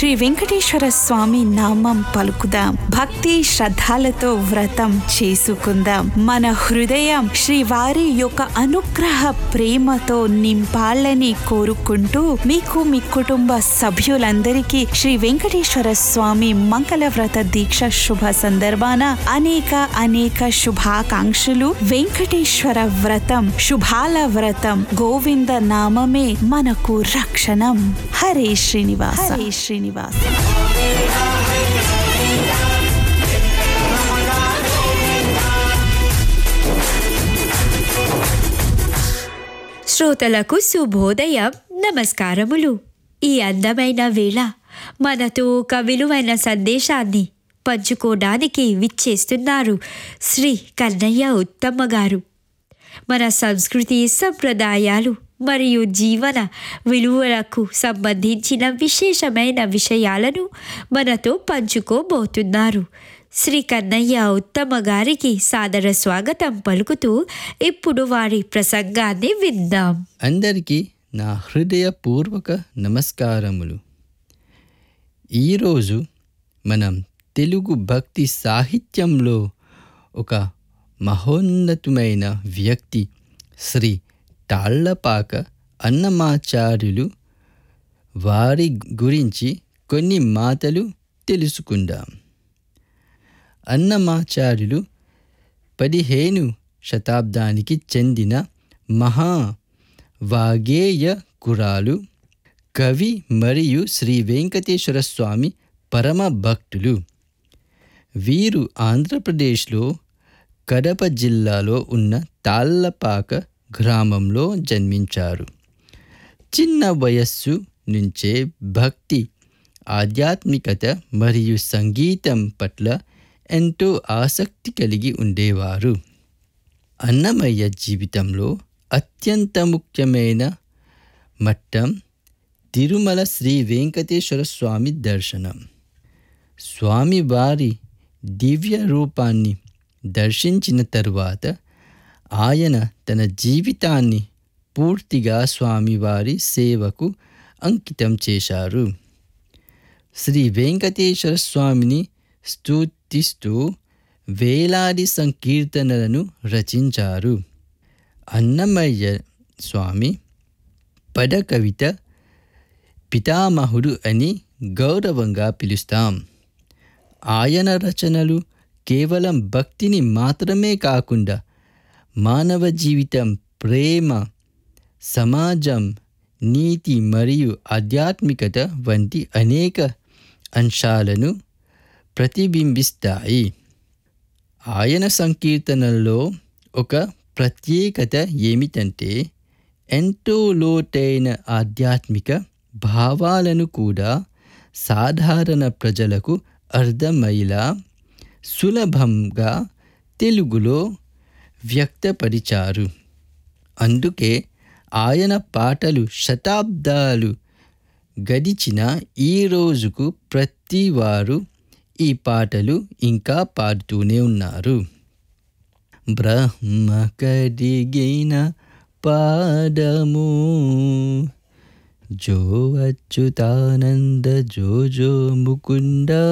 శ్రీ వెంకటేశ్వర స్వామి నామం పలుకుదాం భక్తి శ్రద్ధలతో వ్రతం చేసుకుందాం మన హృదయం శ్రీవారి యొక్క అనుగ్రహ ప్రేమతో నింపాలని కోరుకుంటూ మీకు మీ కుటుంబ సభ్యులందరికీ శ్రీ వెంకటేశ్వర స్వామి మంగళ వ్రత దీక్ష శుభ సందర్భాన అనేక అనేక శుభాకాంక్షలు వెంకటేశ్వర వ్రతం శుభాల వ్రతం గోవింద నామమే మనకు రక్షణం హరే శ్రీనివాస హరే శ్రీనివాస శ్రోతలకు శుభోదయం నమస్కారములు ఈ అందమైన వేళ మనతో ఒక విలువైన సందేశాన్ని పంచుకోవడానికి విచ్చేస్తున్నారు శ్రీ కన్నయ్య ఉత్తమ్మ గారు మన సంస్కృతి సంప్రదాయాలు మరియు జీవన విలువలకు సంబంధించిన విశేషమైన విషయాలను మనతో పంచుకోబోతున్నారు శ్రీ కన్నయ్య ఉత్తమ గారికి సాదర స్వాగతం పలుకుతూ ఇప్పుడు వారి ప్రసంగాన్ని విందాం అందరికీ నా హృదయపూర్వక నమస్కారములు ఈరోజు మనం తెలుగు భక్తి సాహిత్యంలో ఒక మహోన్నతమైన వ్యక్తి శ్రీ తాళ్లపాక అన్నమాచార్యులు వారి గురించి కొన్ని మాటలు తెలుసుకుందాం అన్నమాచార్యులు పదిహేను శతాబ్దానికి చెందిన మహా వాగేయ కురాలు కవి మరియు శ్రీ వెంకటేశ్వర స్వామి పరమ భక్తులు వీరు ఆంధ్రప్రదేశ్లో కడప జిల్లాలో ఉన్న తాళ్ళపాక గ్రామంలో జన్మించారు చిన్న వయస్సు నుంచే భక్తి ఆధ్యాత్మికత మరియు సంగీతం పట్ల ఎంతో ఆసక్తి కలిగి ఉండేవారు అన్నమయ్య జీవితంలో అత్యంత ముఖ్యమైన మట్టం తిరుమల శ్రీ వెంకటేశ్వర స్వామి దర్శనం స్వామివారి దివ్య రూపాన్ని దర్శించిన తరువాత ఆయన తన జీవితాన్ని పూర్తిగా స్వామివారి సేవకు అంకితం చేశారు శ్రీ వెంకటేశ్వర స్వామిని స్తుతిస్తూ వేలాది సంకీర్తనలను రచించారు అన్నమయ్య స్వామి పద కవిత పితామహుడు అని గౌరవంగా పిలుస్తాం ఆయన రచనలు కేవలం భక్తిని మాత్రమే కాకుండా మానవ జీవితం ప్రేమ సమాజం నీతి మరియు ఆధ్యాత్మికత వంటి అనేక అంశాలను ప్రతిబింబిస్తాయి ఆయన సంకీర్తనల్లో ఒక ప్రత్యేకత ఏమిటంటే ఎంతో లోతైన ఆధ్యాత్మిక భావాలను కూడా సాధారణ ప్రజలకు అర్థమయ్యేలా సులభంగా తెలుగులో వ్యక్తపరిచారు అందుకే ఆయన పాటలు శతాబ్దాలు గడిచిన ఈ రోజుకు ప్రతి వారు ఈ పాటలు ఇంకా పాడుతూనే ఉన్నారు బ్రహ్మ కడిగిన పాదము జో అచ్యుతానంద జో జో ముకుంద